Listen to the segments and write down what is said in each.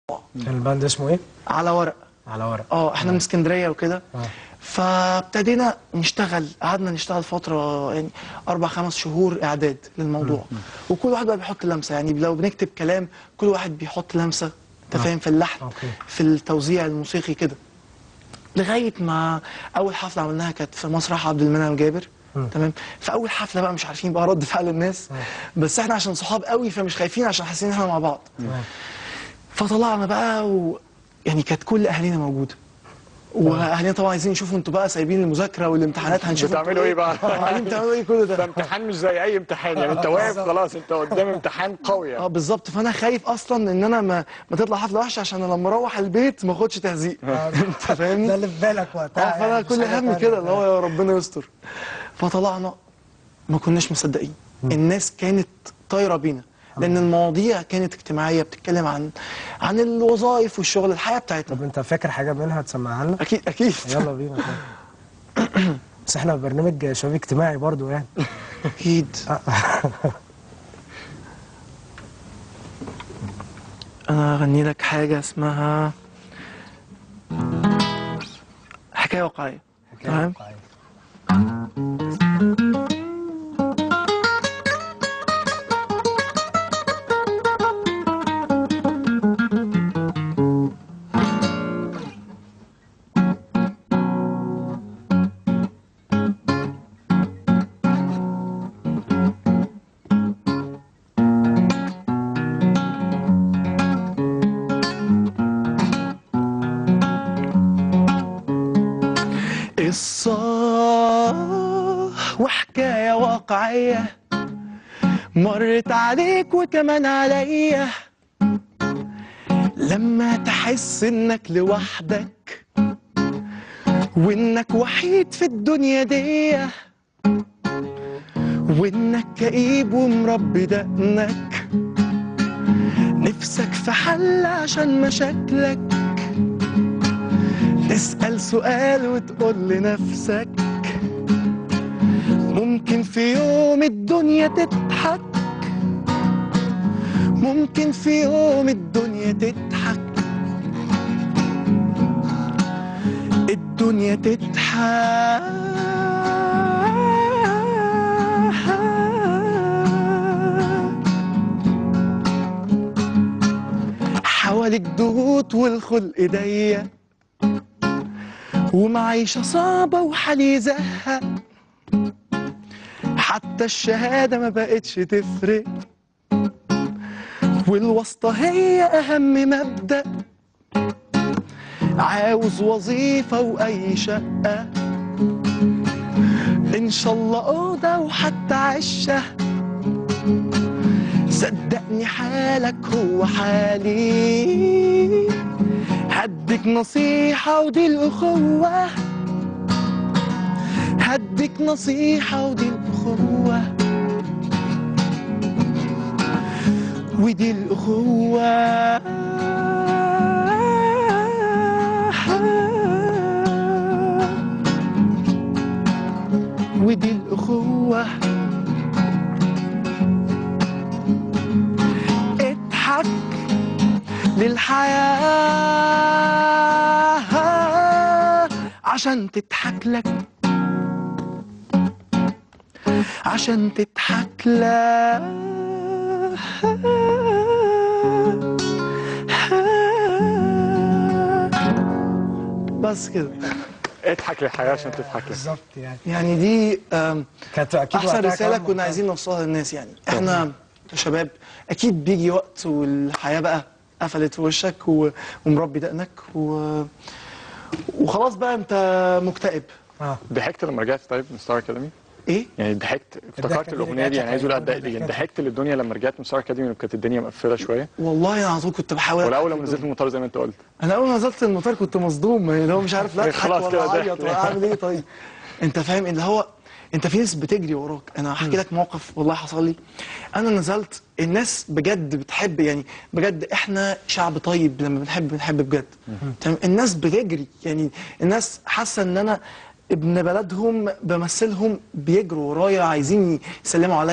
الباند اسمه ايه؟ على ورق على ورق اه احنا من اسكندريه وكده آه. فابتدينا نشتغل قعدنا نشتغل فتره يعني اربع خمس شهور اعداد للموضوع وكل واحد بقى بيحط لمسه يعني لو بنكتب كلام كل واحد بيحط لمسه انت آه. فاهم في اللحن أوكي. في التوزيع الموسيقي كده لغايه ما اول حفله عملناها كانت في مسرح عبد المنعم جابر مم. تمام فاول حفله بقى مش عارفين بقى رد فعل الناس بس احنا عشان صحاب قوي فمش خايفين عشان حاسين ان احنا مع بعض فطلعنا بقى و... يعني كانت كل اهالينا موجوده واهالينا طبعا عايزين يشوفوا انتوا بقى سايبين المذاكره والامتحانات هنشوف بتعملوا انتوا ايه بقى؟ قاعدين بتعملوا ايه كل ده ده امتحان مش زي اي امتحان يعني انت واقف خلاص انت قدام امتحان قوي اه يعني بالظبط فانا خايف اصلا ان انا ما, ما تطلع حفله وحشه عشان لما اروح البيت ما اخدش تهزيق انت فاهمني ده اللي في بالك وقتها اه فانا يعني مش كل حاجة همي تانية. كده اللي هو يا ربنا يستر فطلعنا ما كناش مصدقين الناس كانت طايره بينا لان المواضيع كانت اجتماعيه بتتكلم عن عن الوظائف والشغل الحياه بتاعتنا طب انت فاكر حاجه منها تسمعها لنا؟ اكيد اكيد يلا بينا طيب. بس احنا برنامج شباب اجتماعي برضو يعني اكيد انا اغني لك حاجه اسمها حكايه واقعيه تمام قصة وحكاية واقعية مرت عليك وكمان عليا لما تحس انك لوحدك وانك وحيد في الدنيا دي وانك كئيب ومربي دقنك نفسك في حل عشان مشاكلك تسأل سؤال وتقول لنفسك ممكن في يوم الدنيا تضحك ممكن في يوم الدنيا تضحك الدنيا تضحك حواليك ضغوط والخلق ضيق ومعيشة صعبة وحالي زهق حتى الشهادة ما بقتش تفرق والواسطة هي أهم مبدأ عاوز وظيفة وأي شقة إن شاء الله أوضة وحتى عشة صدقني حالك هو حالي هديك نصيحة ودي الأخوة هديك نصيحة ودي الأخوة ودي الأخوة ودي الأخوة اضحك للحياة عشان تضحك لك عشان تضحك لك بس كده اضحك للحياه عشان تضحك لك بالظبط يعني يعني دي آم، كانت اكيد احسن وقتها رساله كمان كنا عايزين نوصلها للناس يعني احنا كشباب اكيد بيجي وقت والحياه بقى قفلت في وشك و- ومربي دقنك و... وخلاص بقى انت مكتئب اه ضحكت لما رجعت طيب من ستار اكاديمي ايه يعني ضحكت الضحكة افتكرت دي الاغنيه دي رجعت يعني عايز اقول عليك أدق- يعني برضه ضحكت للدنيا لما رجعت من ستار اكاديمي كانت الدنيا مقفله شويه والله انا على طول كنت بحاول ولا اول أضحك لما نزلت المطار زي ما انت قلت انا اول ما نزلت المطار كنت مصدوم يعني اللي هو مش عارف لا اضحك خلاص ولا كده ضحك. اعيط ولا اعمل ايه طيب انت فاهم اللي هو انت في ناس بتجري وراك انا هحكي لك موقف والله حصل لي انا نزلت الناس بجد بتحب يعني بجد احنا شعب طيب لما بنحب بنحب بجد تمام الناس بتجري يعني الناس حاسه ان انا ابن بلدهم بمثلهم بيجروا ورايا عايزين يسلموا عليا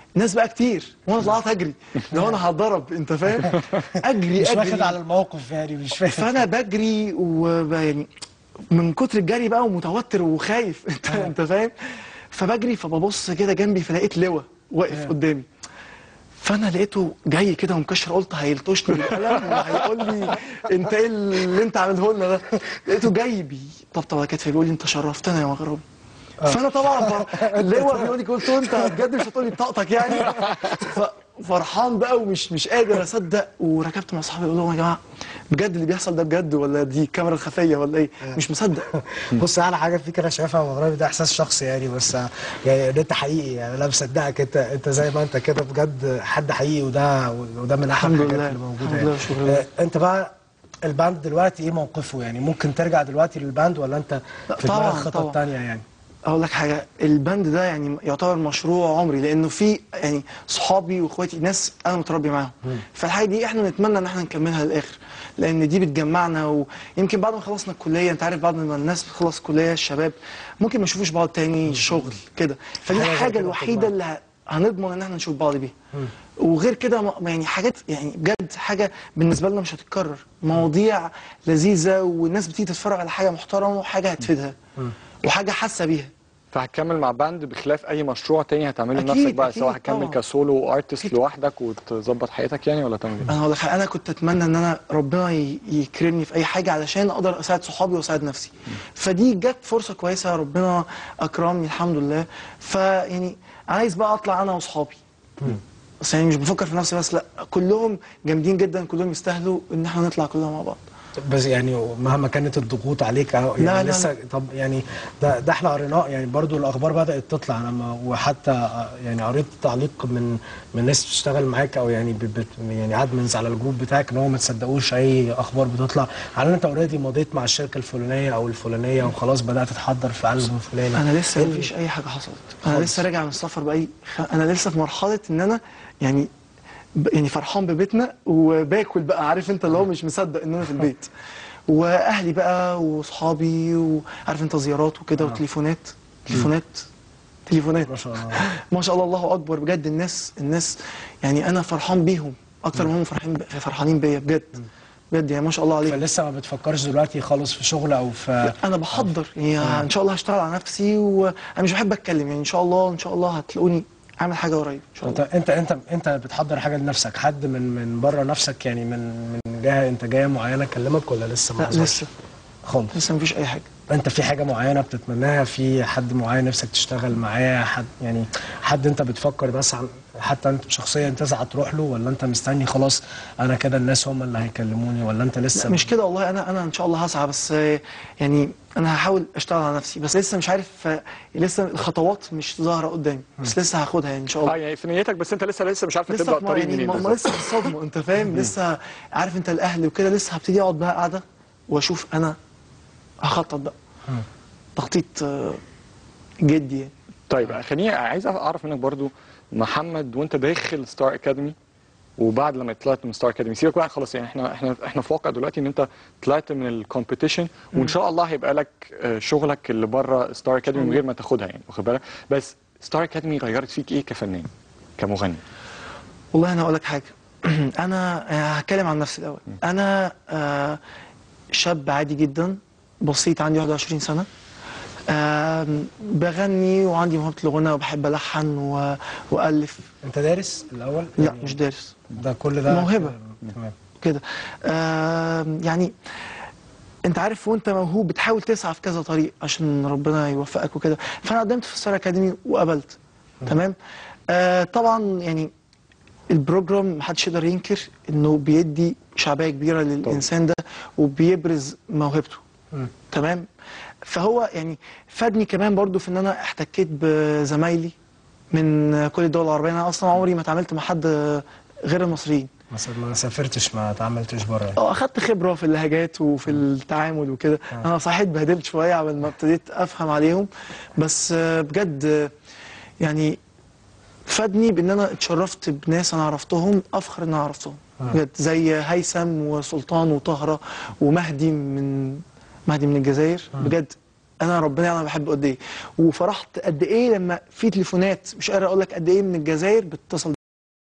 ناس بقى كتير وانا طلعت اجري لو انا هتضرب انت فاهم اجري مش اجري واخد على الموقف يعني مش فاهم فانا بجري وب- يعني من كتر الجري بقى ومتوتر وخايف انت انت فاهم فبجري فببص كده جنبي فلقيت لواء واقف قدامي فانا لقيته جاي كده ومكشر قلت هيلطشني بالقلم وهيقول لي انت ايه اللي انت عامله لنا ده لقيته جاي بي طبطب على كتفي بيقول لي انت شرفتنا يا مغربي فانا طبعا فر- اللواء بيقول لي قلت له انت بجد مش هتقول لي بطاقتك يعني ف- فرحان بقى ومش مش قادر اصدق وركبت مع اصحابي اقول لهم يا جماعه بجد اللي بيحصل ده بجد ولا دي الكاميرا الخفيه ولا ايه مش مصدق بص احلى حاجه فيك انا شايفها مغربي ده احساس شخصي يعني بس يعني ده انت حقيقي يعني انا مصدقك انت انت زي ما انت كده بجد حد حقيقي وده وده من احلى الحمد الحاجات لله، اللي موجوده الحمد يعني لله، شكرا لله. آه، انت بقى الباند دلوقتي ايه موقفه يعني ممكن ترجع دلوقتي للباند ولا انت لا، في طبعاً، دماغك خطط طبعاً. تانية يعني اقول لك حاجه البند ده يعني يعتبر مشروع عمري لانه في يعني صحابي واخواتي ناس انا متربي معاهم فالحاجه دي احنا نتمنى ان احنا نكملها للاخر لان دي بتجمعنا ويمكن بعد ما خلصنا الكليه انت عارف بعد ما الناس بتخلص الكليه الشباب ممكن ما يشوفوش بعض تاني شغل كده فدي حاجة زي الحاجه كده الوحيده بتجمعنا. اللي ه- هنضمن ان احنا نشوف بعض بيها وغير كده م- يعني حاجات يعني بجد حاجه بالنسبه لنا مش هتتكرر مواضيع لذيذه والناس بتيجي تتفرج على حاجه محترمه وحاجه هتفيدها وحاجه حاسه بيها فهتكمل مع باند بخلاف اي مشروع تاني هتعمله أكيد، لنفسك بقى أكيد سواء هتكمل طبعاً. كسولو ارتست أكيد. لوحدك وتظبط حياتك يعني ولا تعمل ايه؟ انا هقول لك حاجة، انا كنت اتمنى ان انا ربنا ي- يكرمني في اي حاجه علشان اقدر اساعد صحابي واساعد نفسي فدي جت فرصه كويسه ربنا اكرمني الحمد لله فيعني عايز بقى اطلع انا واصحابي بس يعني مش بفكر في نفسي بس لا كلهم جامدين جدا كلهم يستاهلوا ان احنا نطلع كلنا مع بعض بس يعني مهما كانت الضغوط عليك أو يعني لا، لا، لسه طب يعني ده ده احنا قريناه يعني برضو الاخبار بدات تطلع انا ما- وحتى آه، يعني قريت تعليق من من ناس بتشتغل معاك او يعني ب- بت يعني ادمنز على الجروب بتاعك ان هو ما تصدقوش اي اخبار بتطلع على ان انت اوريدي مضيت مع الشركه الفلانيه او الفلانيه وخلاص بدات تحضر في البوم فلاني انا لسه إيه مفيش اي حاجه حصلت انا خالص. لسه راجع من السفر بقى انا لسه في مرحله ان انا يعني ب- يعني فرحان ببيتنا وباكل بقى عارف انت اللي هو مش مصدق ان انا في البيت واهلي بقى واصحابي وعارف انت زيارات وكده وتليفونات تليفونات تليفونات ما شاء الله ما شاء الله الله اكبر بجد الناس الناس يعني انا فرحان بيهم اكتر ما هم فرحانين ب- فرحانين بيا بجد بجد يعني ما شاء الله عليك فلسه ما بتفكرش دلوقتي خالص في شغل او في انا بحضر يعني ان شاء الله هشتغل على نفسي وانا مش بحب اتكلم يعني ان شاء الله ان شاء الله هتلاقوني عامل حاجه قريب ان شاء انت الله انت انت انت بتحضر حاجه لنفسك حد من من بره نفسك يعني من من جهه انتاجيه معينه كلمك ولا لسه ما لا حصلش؟ لسه خالص لسه مفيش اي حاجه انت في حاجه معينه بتتمناها في حد معين نفسك تشتغل معاه حد يعني حد انت بتفكر بس عن حتى انت شخصيا تسعى تروح له ولا انت مستني خلاص انا كده الناس هم اللي هيكلموني ولا انت لسه لا مش كده والله انا انا ان شاء الله هسعى بس آه، يعني انا هحاول اشتغل على نفسي بس لسه مش عارف آه، لسه الخطوات مش ظاهره قدامي بس لسه هاخدها يعني ان شاء اه الله يعني في نيتك بس انت لسه لسه مش عارف لسه تبدا في- الطريق يعني منين ما ما بالظبط. لسه في الصدمه انت فاهم لسه عارف انت الاهل وكده لسه هبتدي اقعد بقى قاعده واشوف انا هخطط بقى تخطيط آه، جدي يعني طيب خليني عايز اعرف منك برضو محمد وانت داخل ستار اكاديمي وبعد لما طلعت من ستار اكاديمي سيبك بقى خلاص يعني احنا احنا احنا في واقع دلوقتي ان انت طلعت من الكومبيتيشن وان شاء الله هيبقى لك آه، شغلك اللي بره ستار اكاديمي من غير ما تاخدها يعني واخد بالك بس ستار اكاديمي غيرت فيك ايه كفنان كمغني والله انا اقول لك حاجه انا آه، هتكلم عن نفسي الاول انا آه، شاب عادي جدا بسيط عندي 21 سنه آم، بغني وعندي موهبه الغنى وبحب الحن و- والف انت دارس الاول لا يعني مش دارس ده كل ده موهبة. تمام كده آم، يعني انت عارف وانت موهوب بتحاول تسعى في كذا طريق عشان ربنا يوفقك وكده فانا قدمت في ستار اكاديمي وقبلت تمام آه طبعا يعني البروجرام محدش يقدر ينكر انه بيدي شعبيه كبيره للانسان ده وبيبرز موهبته مم. تمام فهو يعني فادني كمان برضو في ان انا احتكيت بزمايلي من كل الدول العربيه انا اصلا عمري ما اتعاملت مع حد غير المصريين مثلا ما سافرتش ما اتعاملتش بره يعني. اه اخدت خبره في اللهجات وفي التعامل وكده آه. انا صحيح اتبهدلت شويه قبل ما ابتديت افهم عليهم بس آه، بجد آه، يعني فادني بان انا اتشرفت بناس انا عرفتهم افخر ان انا عرفتهم آه. بجد زي هيثم وسلطان وطهره ومهدي من مهدي من الجزائر بجد انا ربنا يعلم أنا بحبه قد ايه وفرحت قد ايه لما في تليفونات مش قادر اقول لك قد ايه من الجزائر بتتصل